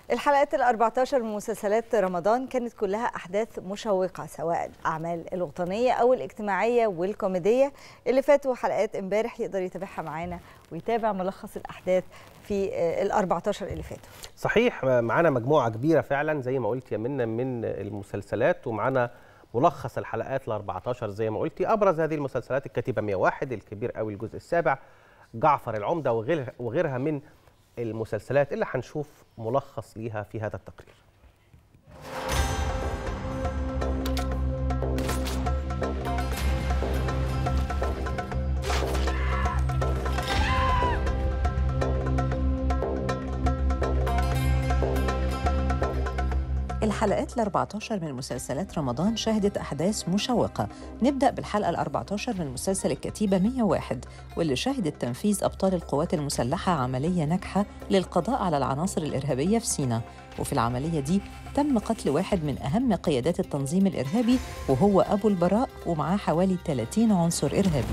الحلقات ال 14 من مسلسلات رمضان كانت كلها احداث مشوقه سواء الاعمال الوطنيه او الاجتماعيه والكوميديه اللي فاتوا حلقات امبارح يقدر يتابعها معانا ويتابع ملخص الاحداث في ال 14 اللي فاتوا صحيح معانا مجموعه كبيره فعلا زي ما قلت يا منى من المسلسلات ومعانا ملخص الحلقات ال 14 زي ما قلتي ابرز هذه المسلسلات الكتيبه 101 الكبير قوي الجزء السابع جعفر العمده وغيرها وغيرها من المسلسلات اللي هنشوف ملخص ليها في هذا التقرير الحلقات ال 14 من مسلسلات رمضان شهدت أحداث مشوقة نبدأ بالحلقة ال 14 من مسلسل الكتيبة 101 واللي شهدت تنفيذ أبطال القوات المسلحة عملية ناجحة للقضاء على العناصر الإرهابية في سيناء وفي العملية دي تم قتل واحد من أهم قيادات التنظيم الإرهابي وهو أبو البراء ومعاه حوالي 30 عنصر إرهابي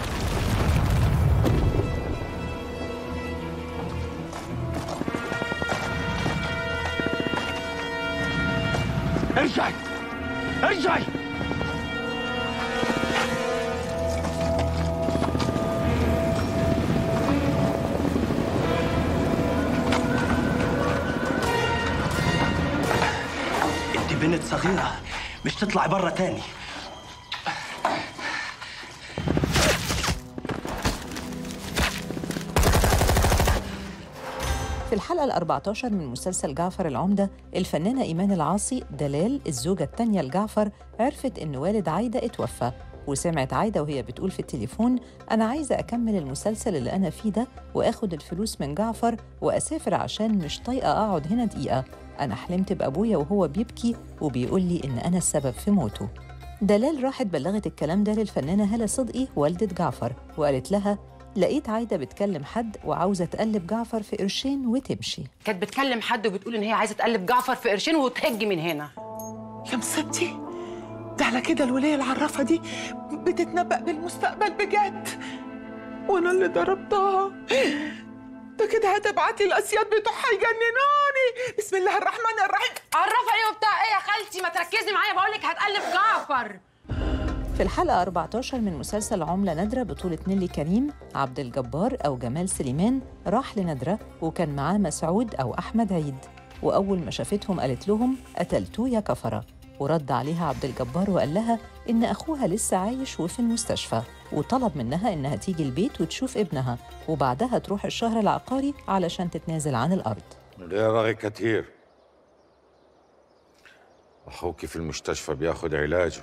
ارجعي ارجعي انت بنت صغيرة مش تطلعي برا تاني في الحلقة ال 14 من مسلسل جعفر العمدة الفنانة إيمان العاصي دلال الزوجة التانية لجعفر عرفت إن والد عايدة اتوفى وسمعت عايدة وهي بتقول في التليفون أنا عايزة أكمل المسلسل اللي أنا فيه ده وآخد الفلوس من جعفر وأسافر عشان مش طايقة أقعد هنا دقيقة أنا حلمت بأبويا وهو بيبكي وبيقول لي إن أنا السبب في موته دلال راحت بلغت الكلام ده للفنانة هالة صدقي والدة جعفر وقالت لها لقيت عايدة بتكلم حد وعاوزة تقلب جعفر في قرشين وتمشي كانت بتكلم حد وبتقول ان هي عايزه تقلب جعفر في قرشين وتهج من هنا يا مصيبتي ده على كده الولية العرافة دي بتتنبأ بالمستقبل بجد وانا اللي ضربتها ده كده هتبعتي الاسياد بتوعها يجننوني بسم الله الرحمن الرحيم عرفها ايه وبتاع ايه يا خالتي ما تركزي معايا بقول لك هتقلب جعفر في الحلقة 14 من مسلسل عملة نادرة بطولة نيلي كريم عبد الجبار أو جمال سليمان راح لنادرة وكان معاه مسعود أو أحمد عيد وأول ما شافتهم قالت لهم قتلتوه يا كفرة ورد عليها عبد الجبار وقال لها إن أخوها لسه عايش وفي المستشفى وطلب منها إنها تيجي البيت وتشوف ابنها وبعدها تروح الشهر العقاري علشان تتنازل عن الأرض من غير رغي كتير أخوك في المستشفى بياخد علاجه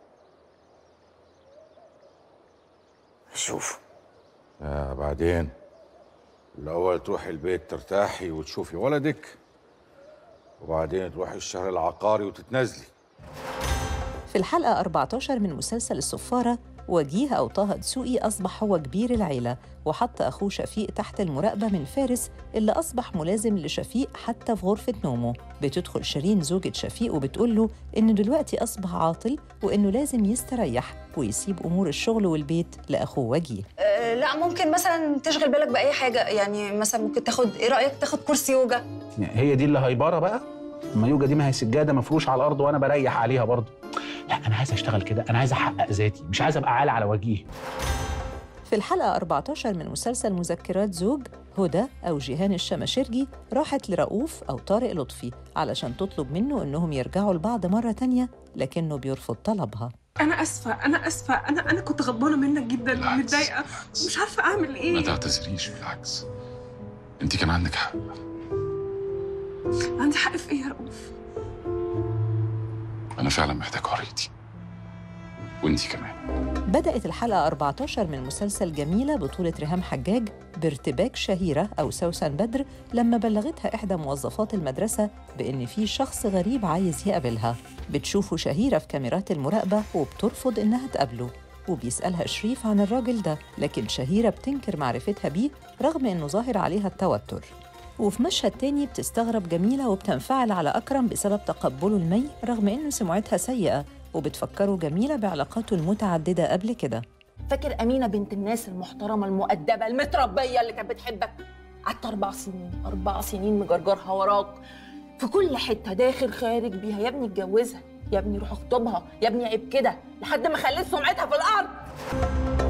شوف آه بعدين الأول تروحي البيت ترتاحي وتشوفي ولدك وبعدين تروحي الشهر العقاري وتتنازلي في الحلقة 14 من مسلسل الصفارة وجيه أو طه دسوقي أصبح هو كبير العيلة وحط أخوه شفيق تحت المراقبة من فارس اللي أصبح ملازم لشفيق حتى في غرفة نومه بتدخل شيرين زوجة شفيق وبتقول له إنه دلوقتي أصبح عاطل وإنه لازم يستريح ويسيب أمور الشغل والبيت لأخوه وجيه أه لا ممكن مثلا تشغل بالك بأي حاجة يعني مثلا ممكن تاخد إيه رأيك تاخد كورس يوجا يعني هي دي اللي هيبره بقى ما يوجا دي ما هي سجاده مفروش على الارض وانا بريح عليها برضه لا انا عايز اشتغل كده انا عايز احقق ذاتي مش عايز ابقى عالي على وجهي في الحلقة 14 من مسلسل مذكرات زوج هدى أو جيهان الشماشرجي راحت لرؤوف أو طارق لطفي علشان تطلب منه إنهم يرجعوا لبعض مرة تانية لكنه بيرفض طلبها انا اسفه انا اسفه انا انا كنت غضبانه منك جدا ومتضايقه مش عارفه اعمل ايه ما تعتذريش بالعكس انت كان عندك حق عندي حق في ايه يا رؤوف انا فعلا محتاج حريتي وانت كمان بدأت الحلقة 14 من مسلسل جميلة بطولة ريهام حجاج بارتباك شهيرة أو سوسن بدر لما بلغتها إحدى موظفات المدرسة بإن في شخص غريب عايز يقابلها بتشوفه شهيرة في كاميرات المراقبة وبترفض إنها تقابله وبيسألها شريف عن الراجل ده لكن شهيرة بتنكر معرفتها بيه رغم إنه ظاهر عليها التوتر وفي مشهد تاني بتستغرب جميلة وبتنفعل على أكرم بسبب تقبله المي رغم إنه سمعتها سيئة وبتفكره جميلة بعلاقاته المتعددة قبل كده فاكر امينه بنت الناس المحترمه المؤدبه المتربيه اللي كانت بتحبك قعدت اربع سنين اربع سنين مجرجرها وراك في كل حته داخل خارج بيها يا ابني اتجوزها يا ابني روح اخطبها يا ابني عيب كده لحد ما خليت سمعتها في الارض